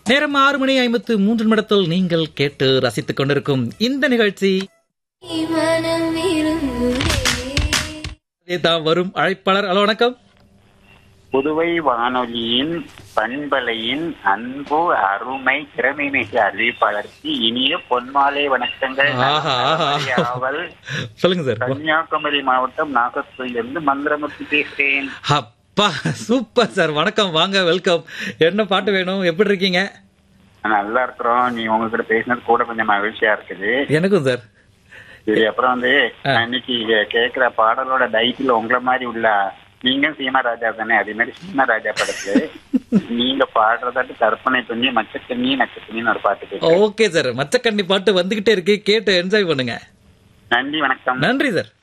நேரம் ஆறு மணி ஐம்பத்து மூன்று நிமிடத்தில் நீங்கள் கேட்டு ரசித்துக் கொண்டிருக்கும் இந்த நிகழ்ச்சி மனம் விரும்புதே தான் வரும் அழைப்பாளர் ஹலோ வணக்கம் புதுவை வானொலியின் பண்பலையின் அன்பு அருமை திறமை மிகு அறிவிப்பாளருக்கு இனிய பொன்மாலை வணக்கங்கள் ஆஹா, ஆஹா. நான் ஆவல் சொல்லுங்க சார் கன்னியாகுமரி மாவட்டம் நாகர்கோயிலிருந்து மந்திரமூர்த்தி பேசுறேன் அப்பா சூப்பர் சார் வணக்கம் வாங்க வெல்கம் என்ன பாட்டு வேணும் எப்படி இருக்கீங்க நல்லா இருக்கிறோம் நீ உங்ககிட்ட பேசினது கூட கொஞ்சம் மகிழ்ச்சியா இருக்குது எனக்கும் சார் சரி அப்புறம் வந்து நான் இன்னைக்கு கேட்கிற பாடலோட டைட்டில் உங்களை மாதிரி உள்ள நீங்க சீமா ராஜா தானே அதே மாதிரி சீமா ராஜா படத்துல நீங்க பாடுறதாட்டு கற்பனை பண்ணி மச்சக்கண்ணி நச்சக்கண்ணின்னு ஒரு பாட்டு கேட்கிறேன் ஓகே சார் மச்சக்கண்ணி பாட்டு வந்துகிட்டே இருக்கு கேட்டு என்ஜாய் பண்ணுங்க நன்றி வணக்கம் நன்றி சார்